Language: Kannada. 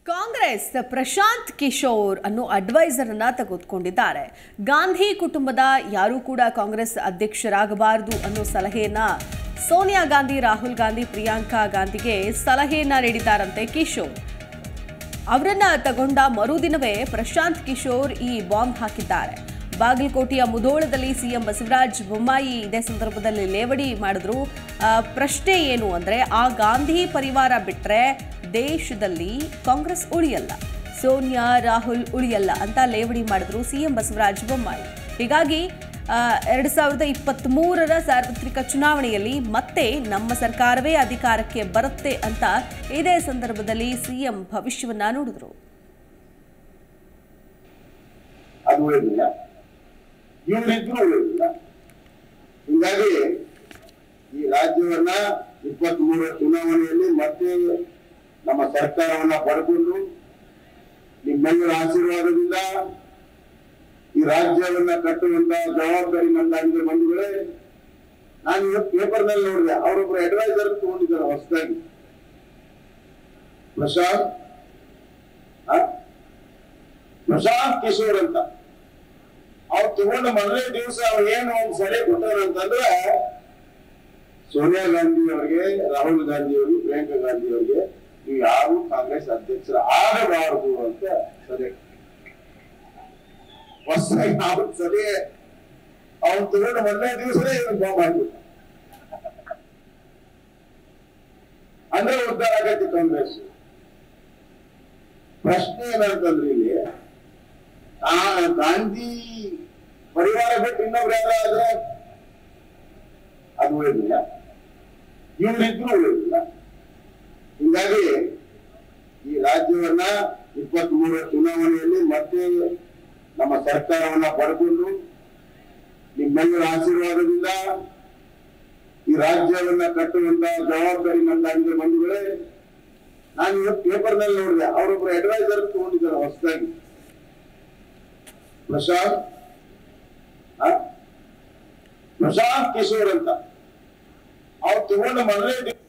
ಕಾಂಗ್ರೆಸ್ ಪ್ರಶಾಂತ್ ಕಿಶೋರ್ ಅನ್ನೋ ಅಡ್ವೈಸರ್ ಅನ್ನ ತೆಗೆದುಕೊಂಡಿದ್ದಾರೆ ಗಾಂಧಿ ಕುಟುಂಬದ ಯಾರೂ ಕೂಡ ಕಾಂಗ್ರೆಸ್ ಅಧ್ಯಕ್ಷರಾಗಬಾರದು ಅನ್ನೋ ಸಲಹೆಯನ್ನ ಸೋನಿಯಾ ಗಾಂಧಿ ರಾಹುಲ್ ಗಾಂಧಿ ಪ್ರಿಯಾಂಕಾ ಗಾಂಧಿಗೆ ಸಲಹೆಯನ್ನ ನೀಡಿದ್ದಾರಂತೆ ಕಿಶೋರ್ ಅವರನ್ನ ತಗೊಂಡ ಮರುದಿನವೇ ಪ್ರಶಾಂತ್ ಕಿಶೋರ್ ಈ ಬಾಂಬ್ ಹಾಕಿದ್ದಾರೆ ಬಾಗಲಕೋಟೆಯ ಮುಧೋಳದಲ್ಲಿ ಸಿಎಂ ಬಸವರಾಜ ಬೊಮ್ಮಾಯಿ ಇದೇ ಸಂದರ್ಭದಲ್ಲಿ ಲೇವಡಿ ಮಾಡಿದ್ರು ಆ, ಪ್ರಶ್ನೆ ಏನು ಅಂದ್ರೆ ಆ ಗಾಂಧಿ ಪರಿವಾರ ಬಿಟ್ರೆ ದೇಶದಲ್ಲಿ ಕಾಂಗ್ರೆಸ್ ಉಳಿಯಲ್ಲ ಸೋನಿಯಾ ರಾಹುಲ್ ಉಳಿಯಲ್ಲ ಅಂತ ಲೇವಡಿ ಮಾಡಿದ್ರು ಸಿಎಂ ಬಸವರಾಜ ಬೊಮ್ಮಾಯಿ ಹೀಗಾಗಿ ಎರಡು ಸಾವಿರದ ಇಪ್ಪತ್ತ್ಮೂರರ ಸಾರ್ವತ್ರಿಕ ಚುನಾವಣೆಯಲ್ಲಿ ಮತ್ತೆ ನಮ್ಮ ಸರ್ಕಾರವೇ ಅಧಿಕಾರಕ್ಕೆ ಬರುತ್ತೆ ಅಂತ ಇದೇ ಸಂದರ್ಭದಲ್ಲಿ ಸಿಎಂ ಭವಿಷ್ಯವನ್ನ ನುಡಿದ್ರು ಅದು ಉಳಿದಿಲ್ಲ ಇವರಿದ್ರು ಉಳಿದಿಲ್ಲ ಹೀಗಾಗಿ ಈ ರಾಜ್ಯವನ್ನ ಇಪ್ಪತ್ತ್ ಮೂರರ ಚುನಾವಣೆಯಲ್ಲಿ ಮತ್ತೆ ನಮ್ಮ ಸರ್ಕಾರವನ್ನ ಪಡ್ಕೊಂಡು ನಿಮ್ಮೆಲ್ಲರ ಆಶೀರ್ವಾದದಿಂದ ಈ ರಾಜ್ಯವನ್ನ ಕಟ್ಟುವಂತ ಜವಾಬ್ದಾರಿ ನಂದಾಗಿದೆ ಬಂಧುಗಳೇ ನಾನು ಇವತ್ತು ಪೇಪರ್ನಲ್ಲಿ ನೋಡಿದೆ ಅವರೊಬ್ಬರು ಅಡ್ವೈಸರ್ ತಗೊಂಡಿದ್ದಾರೆ ಹೊಸದಾಗಿ ಪ್ರಶಾಂತ್ ಆ? ಪ್ರಶಾಂತ್ ಕಿಶೋರ್ ಅಂತ ಅವ್ರು ತಗೊಂಡ ಮೊದಲನೇ ದಿವಸ ಅವ್ರು ಏನು ಒಂದು ಸಲಹೆ ಕೊಟ್ಟಾರ ಅಂತಂದ್ರೆ ಸೋನಿಯಾ ಗಾಂಧಿ ಅವರಿಗೆ ರಾಹುಲ್ ಗಾಂಧಿ ಅವರಿಗೆ ಪ್ರಿಯಾಂಕಾ ಗಾಂಧಿ ಅವರಿಗೆ ನೀವು ಯಾರು ಕಾಂಗ್ರೆಸ್ ಅಧ್ಯಕ್ಷರ ಆಗಬಾರದು ಅಂತ ಸಲಹೆ ಹೊಸದಾಗಿ ನಾವು ಸಲಹೆ ಅವ್ನು ತಗೊಂಡ ಮೊದಲನೇ ದಿವಸನೇ ಇವ್ರು ಬಾಂಬ್ ಹಾಕ್ಬಿಟ್ಟ ಅಂದ್ರೆ ಉದ್ಧಾರ ಆಗೈತಿ ಕಾಂಗ್ರೆಸ್ ಪ್ರಶ್ನೆ ಏನಂತಂದ್ರೆ ಇಲ್ಲಿ ಆ ಗಾಂಧಿ ಪರಿವಾರ ಬಿಟ್ಟು ಇನ್ನೊಬ್ರು ಯಾರು ಆದ್ರೆ ಅದು ಉಳಿದಿಲ್ಲ ಇವರಿದ್ರು ಉಳಿದಿಲ್ಲ ಹೀಗಾಗಿ ಈ ರಾಜ್ಯವನ್ನ ಇಪ್ಪತ್ತ್ ಮೂರರ ಚುನಾವಣೆಯಲ್ಲಿ ಮತ್ತೆ ನಮ್ಮ ಸರ್ಕಾರವನ್ನ ಪಡ್ಕೊಂಡು ನಿಮ್ಮೆಲ್ಲರ ಆಶೀರ್ವಾದದಿಂದ ಈ ರಾಜ್ಯವನ್ನ ಕಟ್ಟುವಂತ ಜವಾಬ್ದಾರಿ ನಂದಾಗಿದೆ ಬಂಧುಗಳೇ ನಾನು ಇವತ್ತು ಪೇಪರ್ನಲ್ಲಿ ನೋಡಿದೆ ಅವರೊಬ್ಬರು ಅಡ್ವೈಸರ್ ತಗೊಂಡಿದ್ದಾರೆ ಹೊಸದಾಗಿ ಪ್ರಶಾಂತ್ ಆ? ಪ್ರಶಾಂತ್ ಕಿಶೋರ್ ಅಂತ ಅವ್ರು ತಗೊಂಡ ಮೊದಲನೇ ದಿವಸ